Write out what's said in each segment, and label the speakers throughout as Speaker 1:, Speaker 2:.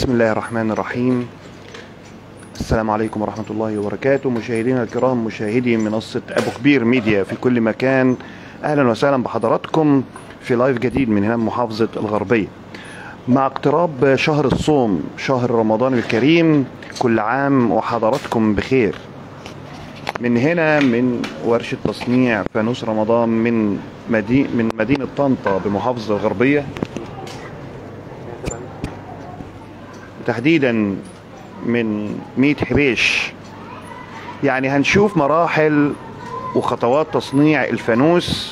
Speaker 1: بسم الله الرحمن الرحيم السلام عليكم ورحمة الله وبركاته مشاهدينا الكرام مشاهدي منصة أبو كبير ميديا في كل مكان أهلا وسهلا بحضراتكم في لايف جديد من هنا من محافظة الغربية مع اقتراب شهر الصوم شهر رمضان الكريم كل عام وحضراتكم بخير من هنا من ورشة تصنيع فانوس رمضان من مدينة من مدينة طنطا بمحافظة الغربية تحديدا من ميت حبيش يعني هنشوف مراحل وخطوات تصنيع الفانوس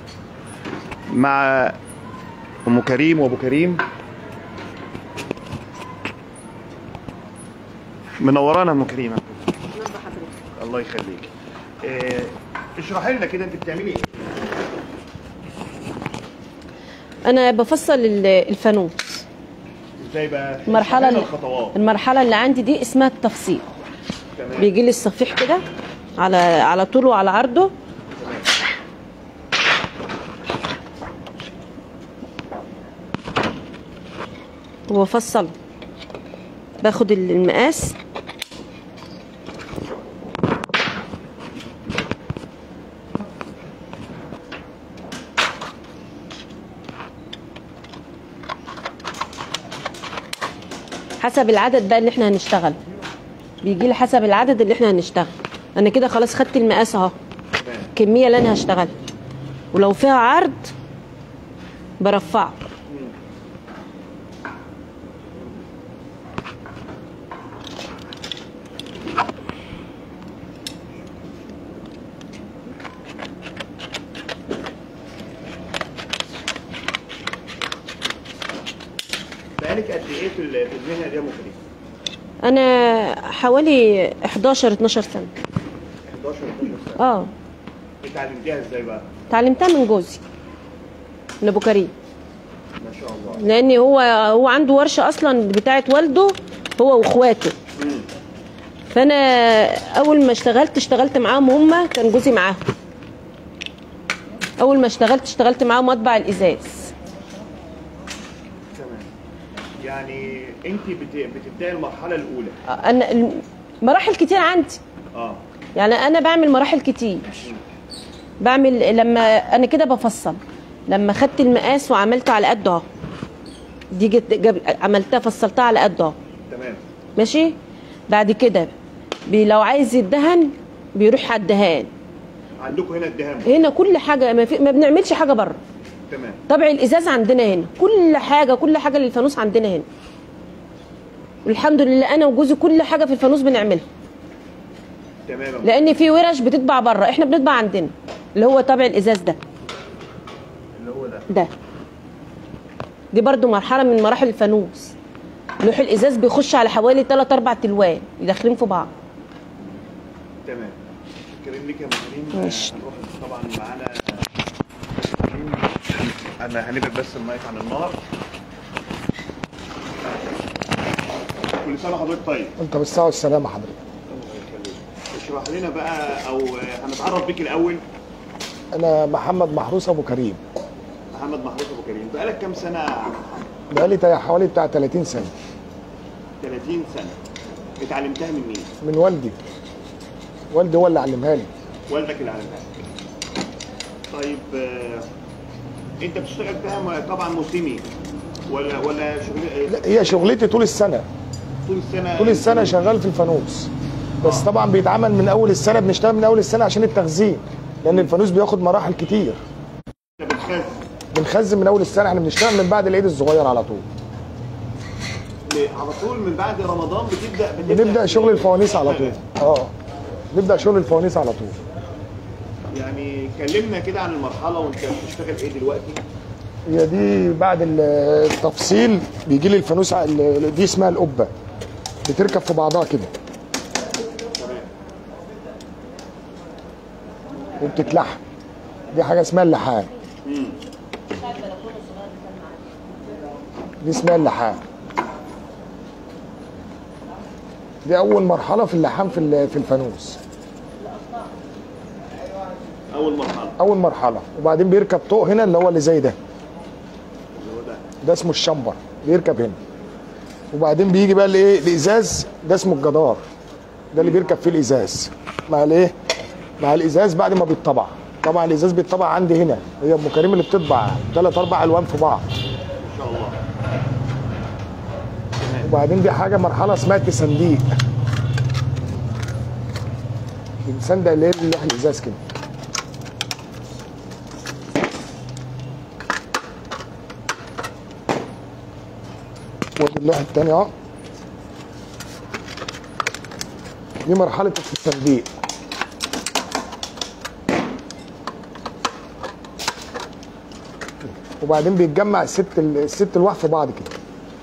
Speaker 1: مع ام كريم وابو كريم منورانا ام كريم الله يخليك إيه، اشرحي لنا كده انت بتعملي ايه
Speaker 2: انا بفصل ال- الفانوس
Speaker 1: ازاي بقى
Speaker 2: المرحله
Speaker 1: اشرحي لنا
Speaker 2: اللي
Speaker 1: الخطوات
Speaker 2: المرحله اللي عندي دي اسمها التفصيل
Speaker 1: تمام
Speaker 2: بيجي لي الصفيح كده على على طوله وعلى عرضه وبفصله باخد المقاس حسب العدد بقى اللي احنا هنشتغل بيجي لي حسب العدد اللي احنا هنشتغل انا كده خلاص خدت المقاس اهو الكميه اللي انا هشتغل ولو فيها عرض برفعه
Speaker 1: بقالك قد ايه في ال- في المهنه دي يا ام كريم
Speaker 2: انا حوالي 11 12 سنه
Speaker 1: 11 12 سنه
Speaker 2: اه
Speaker 1: اتعلمتيها ازاي بقى
Speaker 2: اتعلمتها من جوزي من ابو كريم
Speaker 1: ما شاء الله
Speaker 2: لان هو هو عنده ورشه اصلا بتاعه والده هو واخواته فانا اول ما اشتغلت اشتغلت معاهم هما كان جوزي معاهم اول ما اشتغلت اشتغلت معاهم مطبع الازاز
Speaker 1: تمام يعني انت بت- بتبداي المرحله الاولى
Speaker 2: انا مراحل كتير عندي
Speaker 1: اه
Speaker 2: يعني انا بعمل مراحل كتير بعمل لما انا كده بفصل لما خدت المقاس وعملته على قده اهو دي جت جاب عملتها فصلتها على قده اهو
Speaker 1: تمام
Speaker 2: ماشي بعد كده بي لو عايز يدهن بيروح على الدهان
Speaker 1: عندكم هنا الدهان
Speaker 2: هنا كل حاجه ما, في ما بنعملش حاجه بره
Speaker 1: تمام
Speaker 2: طبع الازاز عندنا هنا كل حاجه كل حاجه للفانوس عندنا هنا والحمد لله انا وجوزي كل حاجه في الفانوس بنعملها
Speaker 1: تمام
Speaker 2: لان في ورش بتطبع بره احنا بنطبع عندنا اللي هو طبع الازاز ده
Speaker 1: اللي هو ده
Speaker 2: ده دي برضو مرحله من مراحل الفانوس لوح الازاز بيخش على حوالي 3 4 تلوان داخلين في بعض
Speaker 1: تمام كريم ليك يا ام كريم
Speaker 2: ماشي.
Speaker 1: هنروح طبعا معانا كريم. انا هنبعد بس المايك عن النار كل سنه وحضرتك طيب
Speaker 3: انت بالساعة والسلامة حضرتك
Speaker 1: اشرح لنا بقى او هنتعرف بيك الاول
Speaker 3: انا محمد محروس ابو كريم
Speaker 1: محمد محروس ابو كريم بقالك كام سنه يا محمد
Speaker 3: بقالي تا- حوالي بتاع 30 سنة
Speaker 1: 30 سنه اتعلمتها من مين
Speaker 3: من والدي والدي هو اللي علمها لي
Speaker 1: والدك اللي علمها لك. طيب آه، انت بتشتغل فيها م- طبعا موسمي ولا ولا شغل
Speaker 3: لا هي شغلتي طول السنة
Speaker 1: طول السنه
Speaker 3: طول السنة شغال في الفانوس بس طبعا بيتعمل من اول السنة بنشتغل من اول السنة عشان التخزين لان الفانوس بياخد مراحل كتير
Speaker 1: انت بتخزن
Speaker 3: بنخزن من اول السنة احنا بنشتغل من بعد العيد الصغير على طول
Speaker 1: ل- على طول من بعد رمضان بتبدا
Speaker 3: بنبدأ شغل الفوانيس على طول اه نبدأ شغل الفوانيس على طول
Speaker 1: يعني كلمنا كده عن المرحله وانت بتشتغل ايه دلوقتي
Speaker 3: هي دي بعد ال- التفصيل بيجي لي الفانوس ع- ال- دي اسمها القبه بتركب في بعضها كده
Speaker 1: تمام
Speaker 3: وبتتلحم دي حاجه اسمها اللحام دي اسمها اللحام دي اول مرحله في اللحام في ال- في الفانوس
Speaker 1: اول مرحله
Speaker 3: اول مرحله وبعدين بيركب طوق هنا اللي هو اللي زي ده
Speaker 1: اللي هو ده
Speaker 3: ده اسمه الشمبر بيركب هنا وبعدين بيجي بقى الايه الازاز ده اسمه الجدار ده اللي بيركب فيه الازاز مع الايه مع الازاز بعد ما بيتطبع طبعا الازاز بيتطبع عندي هنا هي ام كريم اللي بتطبع ثلاث اربع الوان في بعض
Speaker 1: ان شاء الله
Speaker 3: وبعدين دي حاجه مرحله اسمها التسنديق بنسندق اللي هي اللوح الازاز كده وادي اللوح التاني اهو دي مرحله التسنديق وبعدين بيتجمع الست الست الواح في بعض كده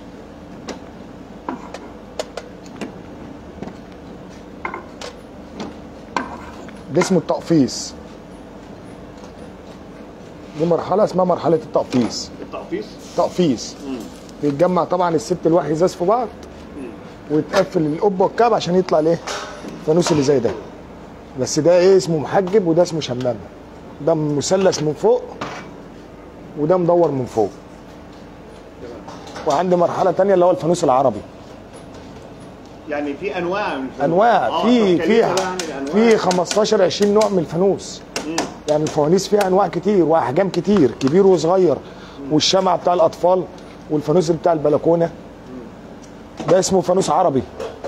Speaker 3: ده اسمه التقفيص دي مرحلة اسمها مرحلة التقفيص
Speaker 1: التقفيص
Speaker 3: تقفيص بيتجمع طبعا الست الواح ازاز في بعض ويتقفل القبة والكعب عشان يطلع ليه الفانوس اللي زي ده بس ده ايه اسمه محجب وده اسمه شمامة ده مثلث من فوق وده مدور من فوق وعندي مرحلة تانية اللي هو الفانوس العربي
Speaker 1: يعني في انواع من الفانوس.
Speaker 3: انواع
Speaker 1: آه،
Speaker 3: في
Speaker 1: طب
Speaker 3: في
Speaker 1: كلمة بقى عن الأنواع.
Speaker 3: في 15 20 نوع من الفانوس
Speaker 1: مم.
Speaker 3: يعني الفوانيس فيها انواع كتير واحجام كتير كبير وصغير والشمع بتاع الاطفال والفانوس بتاع البلكونه ده اسمه فانوس عربي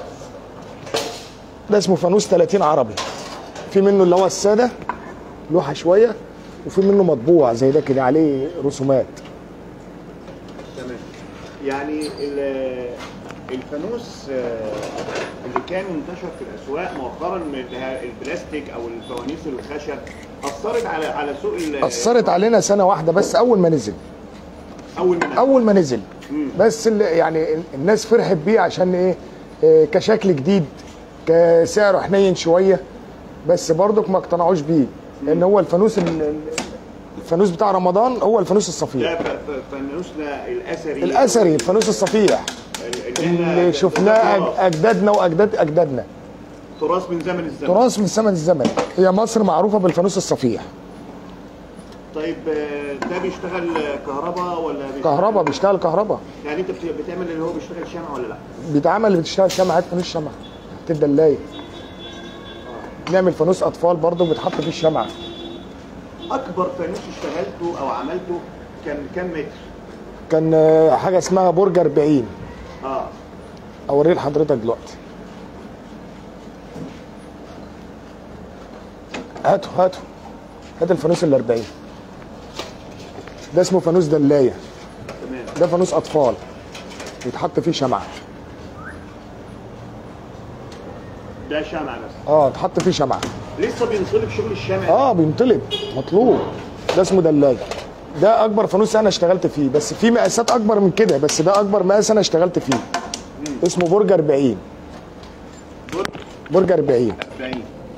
Speaker 3: ده اسمه فانوس 30 عربي في منه اللي هو الساده لوحه شويه وفي منه مطبوع زي ده كده عليه رسومات
Speaker 1: تمام يعني ال- الفانوس آه، اللي كان منتشر في الاسواق مؤخرا من اللي هي البلاستيك او الفوانيس الخشب اثرت على على سوق ال-
Speaker 3: اثرت علينا سنه واحده بس اول ما نزل
Speaker 1: اول ما نزل.
Speaker 3: اول ما نزل
Speaker 1: مم.
Speaker 3: بس اللي يعني الناس فرحت بيه عشان ايه إيه، كشكل جديد كسعره حنين شويه بس برضك ما اقتنعوش بيه لان هو الفانوس ال- ال- الفانوس بتاع رمضان هو الفانوس الصفيح
Speaker 1: ده ف- ف- فانوسنا الاثري
Speaker 3: الاثري الفانوس الصفيح
Speaker 1: ال- اللي
Speaker 3: اللي
Speaker 1: إحنا-
Speaker 3: شفناه
Speaker 1: تراث-
Speaker 3: أج- اجدادنا واجداد اجدادنا
Speaker 1: تراث من زمن الزمن
Speaker 3: تراث من زمن الزمن هي مصر معروفه بالفانوس الصفيح
Speaker 1: طيب آه، ده بيشتغل كهرباء ولا بيشتغل
Speaker 3: كهرباء بيشتغل كهرباء
Speaker 1: يعني انت بت- بتعمل اللي هو بيشتغل شمع ولا لا؟
Speaker 3: بيتعمل اللي بتشتغل شمعة هات فانوس شمعة تدلاية نعمل فانوس اطفال برضه بيتحط فيه الشمعة
Speaker 1: اكبر فانوس اشتغلته او عملته كان كام متر؟
Speaker 3: كان آه، حاجه اسمها برج 40
Speaker 1: اه
Speaker 3: اوريه لحضرتك دلوقتي هاتوا هاتوا هات الفانوس ال 40 ده اسمه فانوس دلايه
Speaker 1: تمام
Speaker 3: ده فانوس اطفال يتحط فيه شمعه
Speaker 1: ده شمع بس
Speaker 3: اه تحط فيه شمعه
Speaker 1: لسه بينصلب شغل الشمع
Speaker 3: اه بينطلب مطلوب ده اسمه دلايه ده اكبر فانوس انا اشتغلت فيه بس في مقاسات اكبر من كده بس ده اكبر مقاس انا اشتغلت فيه اسمه برج 40
Speaker 1: دول
Speaker 3: برج 40
Speaker 1: 40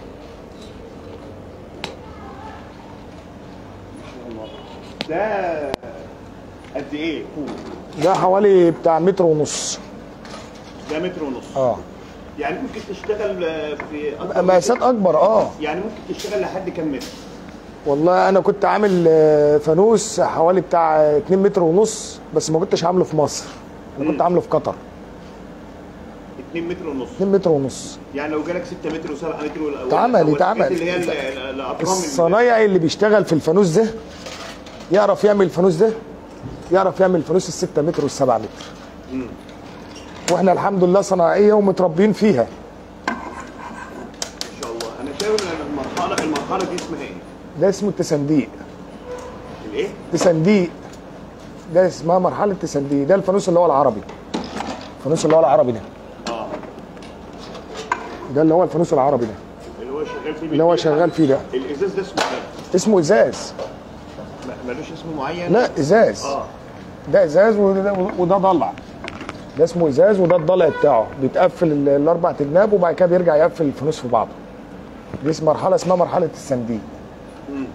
Speaker 1: ده قد ايه طول؟
Speaker 3: ده حوالي بتاع متر ونص
Speaker 1: ده متر ونص
Speaker 3: اه
Speaker 1: يعني ممكن تشتغل آه، في أكتر من
Speaker 3: مقاسات
Speaker 1: كده؟
Speaker 3: اكبر اه
Speaker 1: يعني ممكن تشتغل لحد كام متر؟
Speaker 3: والله انا كنت عامل آه، فانوس حوالي بتاع 2 متر ونص بس ما كنتش عامله في مصر انا كنت
Speaker 1: مم.
Speaker 3: عامله في قطر
Speaker 1: 2 متر ونص
Speaker 3: 2 متر ونص
Speaker 1: يعني لو جالك 6 متر و7 متر ولا
Speaker 3: اتعمل-
Speaker 1: ولا-
Speaker 3: اتعمل.
Speaker 1: اللي هي ال- ال- الاطرام ال-
Speaker 3: الصنايعي اللي بيشتغل في الفانوس ده يعرف يعمل الفانوس ده يعرف يعمل الفانوس ال 6 متر وال 7 متر
Speaker 1: مم.
Speaker 3: واحنا الحمد لله صناعيه ومتربيين فيها
Speaker 1: ان شاء الله انا شايف ان المرحله المرحله دي اسمها ايه؟
Speaker 3: ده اسمه التسنديق
Speaker 1: الايه؟
Speaker 3: تسنديق ده اسمها مرحله تسنديق ده الفانوس اللي هو العربي الفانوس اللي هو العربي ده
Speaker 1: اه
Speaker 3: ده اللي هو الفانوس العربي ده
Speaker 1: اللي هو شغال فيه
Speaker 3: اللي هو شغال فيه ده
Speaker 1: الازاز ده اسمه ايه؟
Speaker 3: اسمه ازاز
Speaker 1: ما- ملوش اسم معين؟
Speaker 3: لا ازاز
Speaker 1: اه
Speaker 3: ده ازاز وده, وده ضلع ده اسمه ازاز وده الضلع بتاعه بيتقفل ال- الاربع تجناب وبعد كده بيرجع يقفل الفانوس في بعضه دي اسم مرحله اسمها مرحله السنديق
Speaker 1: مم.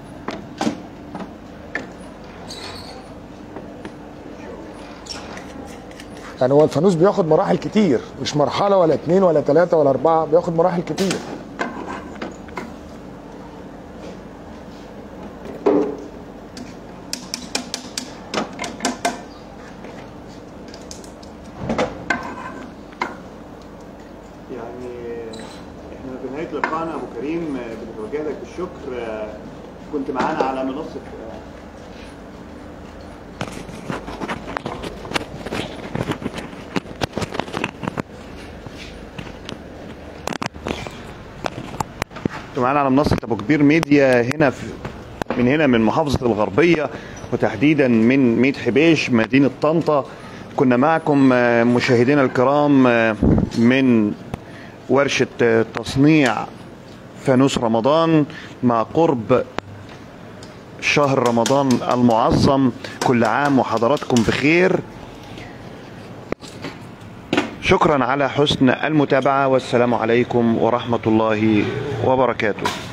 Speaker 3: يعني هو الفانوس بياخد مراحل كتير مش مرحله ولا اتنين ولا تلاته ولا اربعه بياخد مراحل كتير
Speaker 1: شكر آه، كنت معانا على منصه آه، كنت معانا على منصه ابو كبير ميديا هنا في من هنا من محافظه الغربيه وتحديدا من ميت حبيش مدينه طنطا كنا معكم آه، مشاهدينا الكرام آه، من ورشه آه، تصنيع فانوس رمضان مع قرب شهر رمضان المعظم كل عام وحضراتكم بخير شكرا على حسن المتابعه والسلام عليكم ورحمه الله وبركاته